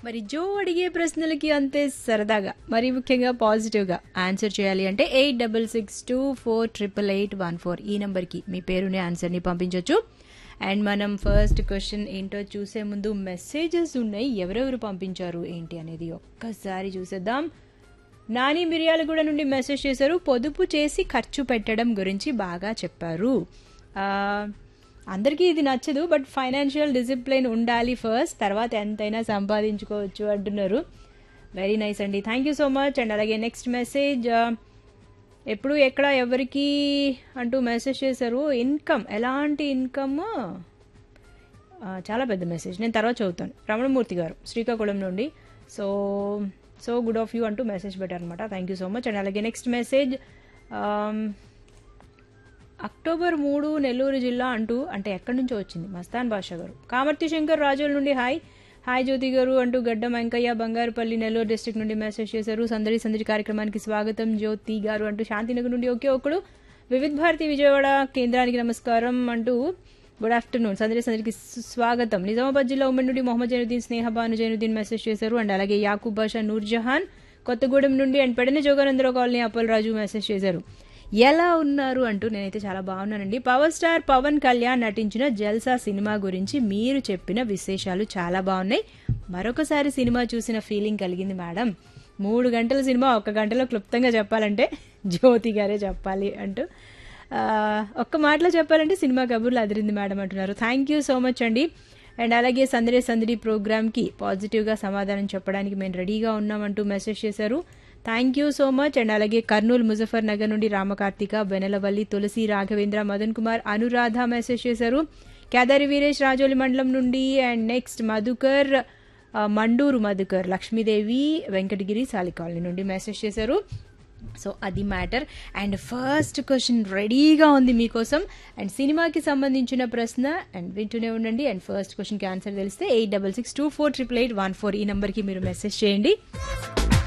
మరి జో అడిగే ప్రశ్నలకి అంతే సరదాగా మరి ముఖ్యంగా పాజిటివ్గా ఆన్సర్ చేయాలి అంటే eight double six two four triple eight one four ఈ నెంబర్కి మీ పేరుని ఆన్సర్ని పంపించవచ్చు అండ్ మనం ఫస్ట్ క్వశ్చన్ ఏంటో చూసే ముందు మెసేజెస్ ఉన్నాయి ఎవరెవరు పంపించారు ఏంటి అనేది ఒక్కసారి చూసేద్దాం నాని మిర్యాలగూడ నుండి మెసేజ్ చేశారు పొదుపు చేసి ఖర్చు పెట్టడం గురించి బాగా చెప్పారు ఆ, అందరికీ ఇది నచ్చదు బట్ ఫైనాన్షియల్ డిసిప్లిన్ ఉండాలి ఫస్ట్ తర్వాత ఎంతైనా సంపాదించుకోవచ్చు అంటున్నారు వెరీ నైస్ అండి thank you so much and అలాగే నెక్స్ట్ మెసేజ్ ఎప్పుడు ఎక్కడ ఎవరికి అంటూ మెసేజ్ చేశారు ఇన్కమ్ ఎలాంటి ఇన్కమ్ చాలా పెద్ద మెసేజ్ నేను తర్వాత చదువుతాను రమణమూర్తి గారు శ్రీకాకుళం నుండి so so good of you అంటూ మెసేజ్ పెట్టారనమాట thank you so much and అలాగే నెక్స్ట్ మెసేజ్ అక్టోబర్ మూడు నెల్లూరు జిల్లా అంటూ అంటే ఎక్కడి నుంచో వచ్చింది మస్తాన్ బాషా గారు కామర్తి శంకర్ రాజుల నుండి హాయ్ హాయ్ జ్యోతి గారు అంటూ గడ్డ వెంకయ్య బంగారుపల్లి నెల్లూరు డిస్ట్రిక్ట్ నుండి మెసేజ్ చేశారు సందడి సందడి కార్యక్రమానికి స్వాగతం జ్యోతి గారు అంటూ శాంతినగర్ నుండి ఒకే ఒకడు వివిధ భారతి విజయవాడ కేంద్రానికి నమస్కారం అంటూ గుడ్ ఆఫ్టర్నూన్ సందడి సందడికి సు- స్వాగతం నిజామాబాద్ జిల్లా ఉమ్మడి నుండి మొహమ్మద్ జైనుద్దీన్ స్నేహ బాను జైనుద్దీన్ మెసేజ్ చేశారు అండ్ అలాగే యాకూబ్ బాషా నూర్జహాన్ కొత్తగూడెం నుండి and Pedana Joganandarao colony Appal Raju message చేశారు ఎలా ఉన్నారు అంటూ నేనైతే చాలా బాగున్నానండి పవర్ స్టార్ పవన్ కళ్యాణ్ నటించిన జల్సా సినిమా గురించి మీరు చెప్పిన విశేషాలు చాలా బాగున్నాయి మరొకసారి సినిమా చూసిన ఫీలింగ్ కలిగింది మేడం మూడు గంటల సినిమా ఒక గంటలో క్లుప్తంగా చెప్పాలంటే జ్యోతి గారే చెప్పాలి అంటూ ఆ, ఒక్క మాటలో చెప్పాలంటే సినిమా కబుర్లు అదిరింది మేడం అంటున్నారు థ్యాంక్ యూ సో మచ్ అండి అండ్ అలాగే సందడి సందడి ప్రోగ్రామ్కి పాజిటివ్గా సమాధానం చెప్పడానికి మేము రెడీగా ఉన్నామంటూ మెసేజ్ చేశారు thank you so much and అలాగే కర్నూలు ముజఫర్ నగర్ నుండి రామకార్తిక బెనలవల్లి తులసి రాఘవేంద్ర మదన్ కుమార్ అనురాధ మెసేజ్ చేశారు కేదారి వీరేష్ రాజోలి మండలం నుండి అండ్ నెక్స్ట్ మధుకర్ ఆ, మండూరు మధుకర్ లక్ష్మీదేవి వెంకటగిరి సాలి కాలనీ నుండి మెసేజ్ చేశారు సో అది మ్యాటర్ అండ్ ఫస్ట్ క్వశ్చన్ రెడీగా ఉంది మీకోసం అండ్ సినిమాకి సంబంధించిన ప్రశ్న అండ్ వింటూనే ఉండండి అండ్ ఫస్ట్ క్వశ్చన్కి ఆన్సర్ తెలిస్తే eight double six two four triple eight one four ఈ నెంబర్కి మీరు మెసేజ్ చేయండి